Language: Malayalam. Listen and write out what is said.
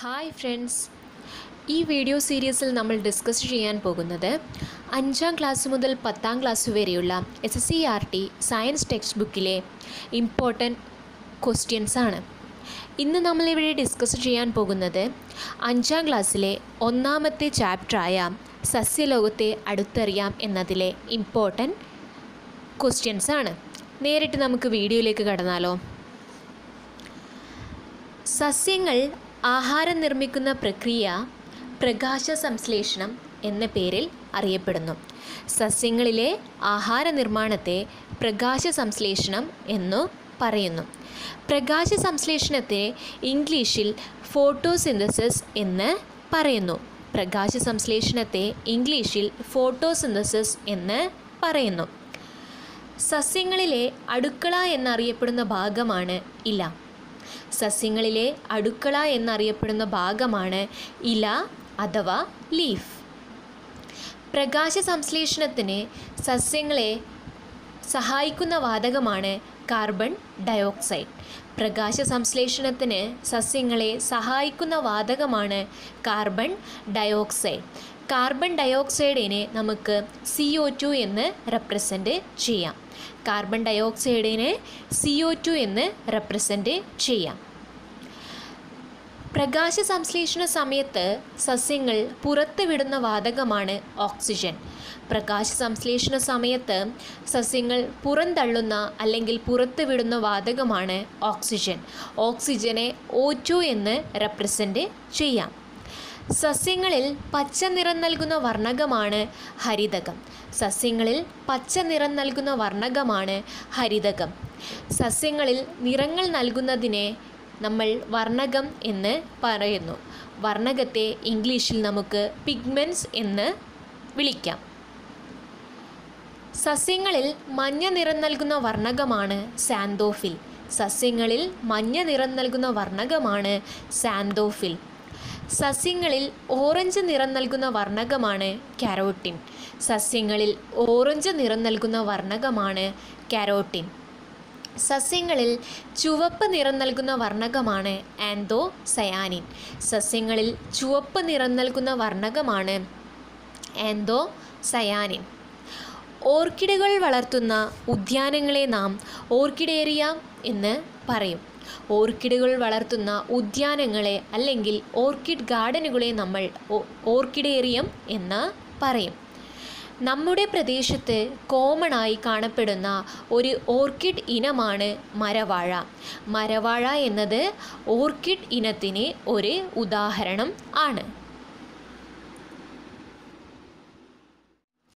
ഹായ് ഫ്രണ്ട്സ് ഈ വീഡിയോ സീരീസിൽ നമ്മൾ ഡിസ്കസ് ചെയ്യാൻ പോകുന്നത് അഞ്ചാം ക്ലാസ് മുതൽ പത്താം ക്ലാസ് വരെയുള്ള S S C R T science ടെക്സ്റ്റ് ബുക്കിലെ ഇമ്പോർട്ടൻറ്റ് ക്വസ്റ്റ്യൻസ് ആണ് ഇന്ന് നമ്മളിവിടെ ഡിസ്കസ് ചെയ്യാൻ പോകുന്നത് അഞ്ചാം ക്ലാസ്സിലെ ഒന്നാമത്തെ ചാപ്റ്ററായ സസ്യലോകത്തെ അടുത്തറിയാം എന്നതിലെ ഇമ്പോർട്ടൻറ്റ് ക്വസ്റ്റ്യൻസ് ആണ് നേരിട്ട് നമുക്ക് വീഡിയോയിലേക്ക് കടന്നാലോ സസ്യങ്ങൾ ആഹാരം നിർമ്മിക്കുന്ന പ്രക്രിയ പ്രകാശ സംശ്ലേഷണം എന്ന പേരിൽ അറിയപ്പെടുന്നു സസ്യങ്ങളിലെ ആഹാര നിർമ്മാണത്തെ പ്രകാശ സംശ്ലേഷണം എന്നു പറയുന്നു പ്രകാശ സംശ്ലേഷണത്തെ ഇംഗ്ലീഷിൽ ഫോട്ടോസിന്തസിസ് എന്ന് പറയുന്നു പ്രകാശ സംശ്ലേഷണത്തെ ഇംഗ്ലീഷിൽ ഫോട്ടോസിന്തസിസ് എന്ന് പറയുന്നു സസ്യങ്ങളിലെ അടുക്കള എന്നറിയപ്പെടുന്ന ഭാഗമാണ് ഇല സസ്യങ്ങളിലെ അടുക്കള എന്നറിയപ്പെടുന്ന ഭാഗമാണ് ഇല അഥവാ ലീഫ് പ്രകാശ സംശ്ലേഷണത്തിന് സസ്യങ്ങളെ സഹായിക്കുന്ന വാതകമാണ് കാർബൺ ഡയോക്സൈഡ് പ്രകാശ സംശ്ലേഷണത്തിന് സസ്യങ്ങളെ സഹായിക്കുന്ന വാതകമാണ് കാർബൺ ഡയോക്സൈഡ് കാർബൺ ഡയോക്സൈഡിനെ നമുക്ക് സി ഒ ടു എന്ന് റെപ്രസെൻ്റ് ചെയ്യാം കാർബൺ ഡയോക്സൈഡിനെ സി ഒ ടു എന്ന് റെപ്രസെൻ്റ് ചെയ്യാം പ്രകാശ സംശ്ലേഷണ സമയത്ത് സസ്യങ്ങൾ പുറത്തുവിടുന്ന വാതകമാണ് ഓക്സിജൻ പ്രകാശ സംശ്ലേഷണ സമയത്ത് സസ്യങ്ങൾ പുറന്തള്ളുന്ന അല്ലെങ്കിൽ പുറത്തുവിടുന്ന വാതകമാണ് ഓക്സിജൻ ഓക്സിജനെ ഒ ടു എന്ന് റെപ്രസെൻ്റ് ചെയ്യാം സസ്യങ്ങളിൽ പച്ച നിറം നൽകുന്ന വർണ്ണകമാണ് ഹരിതകം സസ്യങ്ങളിൽ പച്ച നിറം നൽകുന്ന വർണ്ണകമാണ് ഹരിതകം സസ്യങ്ങളിൽ നിറങ്ങൾ നൽകുന്നതിനെ നമ്മൾ വർണ്ണകം എന്ന് പറയുന്നു വർണ്ണകത്തെ ഇംഗ്ലീഷിൽ നമുക്ക് പിഗ്മെൻറ്റ്സ് എന്ന് വിളിക്കാം സസ്യങ്ങളിൽ മഞ്ഞ നിറം നൽകുന്ന വർണ്ണകമാണ് സാന്തോഫിൽ സസ്യങ്ങളിൽ മഞ്ഞ നിറം നൽകുന്ന വർണ്ണകമാണ് സാന്തോഫിൽ സസ്യങ്ങളിൽ ഓറഞ്ച് നിറം നൽകുന്ന വർണ്ണകമാണ് കാരോട്ടിൻ സസ്യങ്ങളിൽ ഓറഞ്ച് നിറം നൽകുന്ന വർണ്ണകമാണ് കാരോട്ടിൻ സസ്യങ്ങളിൽ ചുവപ്പ് നിറം നൽകുന്ന വർണ്ണകമാണ് ആൻതോ സയാനിൻ സസ്യങ്ങളിൽ ചുവപ്പ് നിറം നൽകുന്ന വർണ്ണകമാണ് ആൻതോ സയാനിൻ ഓർക്കിഡുകൾ വളർത്തുന്ന ഉദ്യാനങ്ങളെ നാം ഓർക്കിഡേറിയ എന്ന് പറയും ഓർക്കിഡുകൾ വളർത്തുന്ന ഉദ്യാനങ്ങളെ അല്ലെങ്കിൽ ഓർക്കിഡ് ഗാർഡനുകളെ നമ്മൾ ഓർക്കിഡേറിയം എന്ന് പറയും നമ്മുടെ പ്രദേശത്ത് കോമൺ ആയി കാണപ്പെടുന്ന ഒരു ഓർക്കിഡ് ഇനമാണ് മരവാഴ മരവാഴ എന്നത് ഓർക്കിഡ് ഇനത്തിന് ഒരു ഉദാഹരണം ആണ്